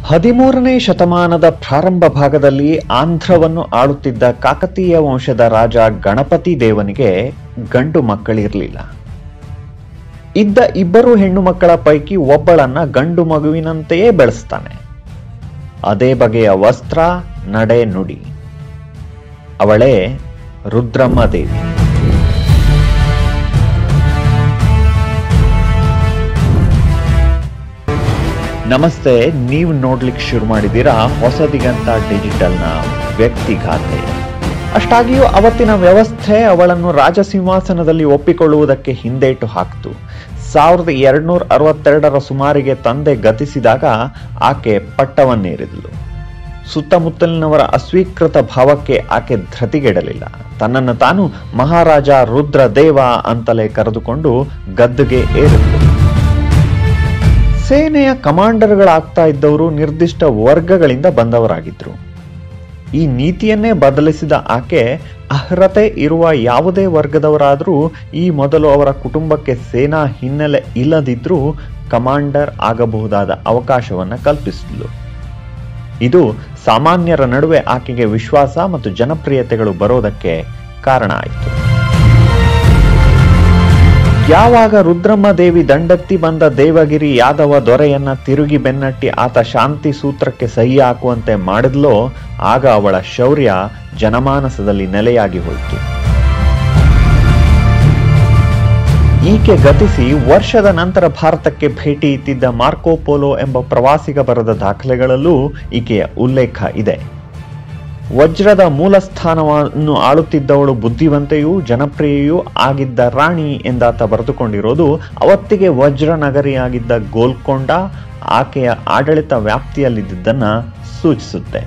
ಹದಿಮೂರನೇ ಶತಮಾನದ ಪ್ರಾರಂಭ ಭಾಗದಲ್ಲಿ ಆಂಧ್ರವನ್ನು ಆಳುತ್ತಿದ್ದ ಕಾಕತೀಯ ವಂಶದ ರಾಜ ಗಣಪತಿ ದೇವನಿಗೆ ಗಂಡು ಮಕ್ಕಳಿರಲಿಲ್ಲ ಇದ್ದ ಇಬ್ಬರು ಹೆಣ್ಣು ಮಕ್ಕಳ ಪೈಕಿ ಒಬ್ಬಳನ್ನ ಗಂಡು ಮಗುವಿನಂತೆಯೇ ಬೆಳೆಸ್ತಾನೆ ಅದೇ ಬಗೆಯ ವಸ್ತ್ರ ನಡೆ ನುಡಿ ಅವಳೇ ರುದ್ರಮ್ಮ ದೇವಿ ನಮಸ್ತೆ ನೀವು ನೋಡ್ಲಿಕ್ಕೆ ಶುರು ಮಾಡಿದ್ದೀರಾ ಹೊಸದಿಗಂತ ಡಿಜಿಟಲ್ನ ವ್ಯಕ್ತಿಗಾಥೆ ಅಷ್ಟಾಗಿಯೂ ಅವತ್ತಿನ ವ್ಯವಸ್ಥೆ ಅವಳನ್ನು ರಾಜಸಿಂಹಾಸನದಲ್ಲಿ ಒಪ್ಪಿಕೊಳ್ಳುವುದಕ್ಕೆ ಹಿಂದೇಟು ಹಾಕ್ತು ಸಾವಿರದ ಎರಡ್ನೂರ ಅರವತ್ತೆರಡರ ಸುಮಾರಿಗೆ ತಂದೆ ಗತಿಸಿದಾಗ ಆಕೆ ಪಟ್ಟವನ್ನೇರಿದಳು ಸುತ್ತಮುತ್ತಲಿನವರ ಅಸ್ವೀಕೃತ ಭಾವಕ್ಕೆ ಆಕೆ ಧೃತಿಗೆಡಲಿಲ್ಲ ತನ್ನನ್ನು ತಾನು ಮಹಾರಾಜ ರುದ್ರ ದೇವ ಅಂತಲೇ ಕರೆದುಕೊಂಡು ಗದ್ದುಗೆ ಏರಿದಳು ಸೇನೆಯ ಕಮಾಂಡರ್ಗಳಾಗ್ತಾ ಇದ್ದವರು ನಿರ್ದಿಷ್ಟ ವರ್ಗಗಳಿಂದ ಬಂದವರಾಗಿದ್ರು ಈ ನೀತಿಯನ್ನೇ ಬದಲಿಸಿದ ಆಕೆ ಅರ್ಹತೆ ಇರುವ ಯಾವುದೇ ವರ್ಗದವರಾದರೂ ಈ ಮೊದಲು ಅವರ ಕುಟುಂಬಕ್ಕೆ ಸೇನಾ ಹಿನ್ನೆಲೆ ಇಲ್ಲದಿದ್ರೂ ಕಮಾಂಡರ್ ಆಗಬಹುದಾದ ಅವಕಾಶವನ್ನ ಕಲ್ಪಿಸಿದ್ಲು ಇದು ಸಾಮಾನ್ಯರ ನಡುವೆ ಆಕೆಗೆ ವಿಶ್ವಾಸ ಮತ್ತು ಜನಪ್ರಿಯತೆಗಳು ಬರೋದಕ್ಕೆ ಕಾರಣ ಆಯಿತು ಯಾವಾಗ ರುದ್ರಮ್ಮ ದೇವಿ ದಂಡೆತ್ತಿ ಬಂದ ದೇವಗಿರಿ ಯಾದವ ದೊರೆಯನ್ನ ತಿರುಗಿ ಬೆನ್ನಟ್ಟಿ ಆತ ಶಾಂತಿ ಸೂತ್ರಕ್ಕೆ ಸಹಿ ಹಾಕುವಂತೆ ಮಾಡಿದ್ಲೋ ಆಗ ಅವಳ ಶೌರ್ಯ ಜನಮಾನಸದಲ್ಲಿ ನೆಲೆಯಾಗಿ ಹೋಯಿತು ಈಕೆ ಗತಿಸಿ ವರ್ಷದ ನಂತರ ಭಾರತಕ್ಕೆ ಭೇಟಿ ಇತ್ತಿದ್ದ ಮಾರ್ಕೋ ಪೋಲೋ ಎಂಬ ಪ್ರವಾಸಿಗ ಬರೆದ ದಾಖಲೆಗಳಲ್ಲೂ ಈಕೆಯ ಉಲ್ಲೇಖ ಇದೆ ವಜ್ರದ ಮೂಲ ಸ್ಥಾನವನ್ನು ಆಳುತ್ತಿದ್ದವಳು ಬುದ್ಧಿವಂತೆಯೂ ಜನಪ್ರಿಯೆಯೂ ಆಗಿದ್ದ ರಾಣಿ ಎಂದಾತ ಬರೆದುಕೊಂಡಿರೋದು ಅವತ್ತಿಗೆ ವಜ್ರ ನಗರಿಯಾಗಿದ್ದ ಗೋಲ್ಕೊಂಡ ಆಕೆಯ ಆಡಳಿತ ವ್ಯಾಪ್ತಿಯಲ್ಲಿದ್ದನ್ನ ಸೂಚಿಸುತ್ತೆ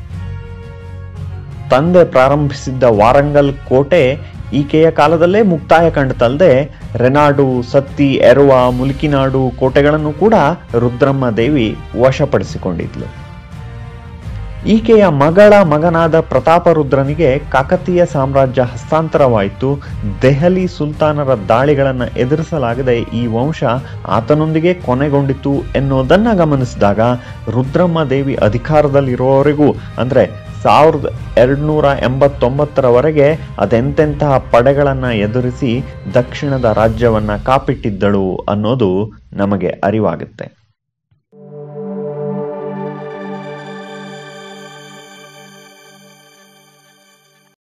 ತಂದೆ ಪ್ರಾರಂಭಿಸಿದ್ದ ವಾರಂಗಲ್ ಕೋಟೆ ಈಕೆಯ ಕಾಲದಲ್ಲೇ ಮುಕ್ತಾಯ ಕಂಡುತ್ತಲ್ಲದೆ ರೆನಾಡು ಸತ್ತಿ ಎರುವ ಮುಲ್ಕಿನಾಡು ಕೋಟೆಗಳನ್ನು ಕೂಡ ರುದ್ರಮ್ಮ ದೇವಿ ವಶಪಡಿಸಿಕೊಂಡಿದ್ಲು ಈಕೆಯ ಮಗಳ ಮಗನಾದ ಪ್ರತಾಪರುದ್ರನಿಗೆ ಕಾಕತೀಯ ಸಾಮ್ರಾಜ್ಯ ಹಸ್ತಾಂತರವಾಯಿತು ದೆಹಲಿ ಸುಲ್ತಾನರ ದಾಳಿಗಳನ್ನು ಎದುರಿಸಲಾಗದೆ ಈ ವಂಶ ಆತನೊಂದಿಗೆ ಕೊನೆಗೊಂಡಿತು ಎನ್ನುವುದನ್ನ ಗಮನಿಸಿದಾಗ ರುದ್ರಮ್ಮ ದೇವಿ ಅಧಿಕಾರದಲ್ಲಿರುವವರೆಗೂ ಅಂದ್ರೆ ಸಾವಿರದ ಎರಡ್ನೂರ ಎಂಬತ್ತೊಂಬತ್ತರವರೆಗೆ ಅದೆಂತೆಂತಹ ಪಡೆಗಳನ್ನ ಎದುರಿಸಿ ದಕ್ಷಿಣದ ರಾಜ್ಯವನ್ನ ಕಾಪಿಟ್ಟಿದ್ದಳು ಅನ್ನೋದು ನಮಗೆ ಅರಿವಾಗುತ್ತೆ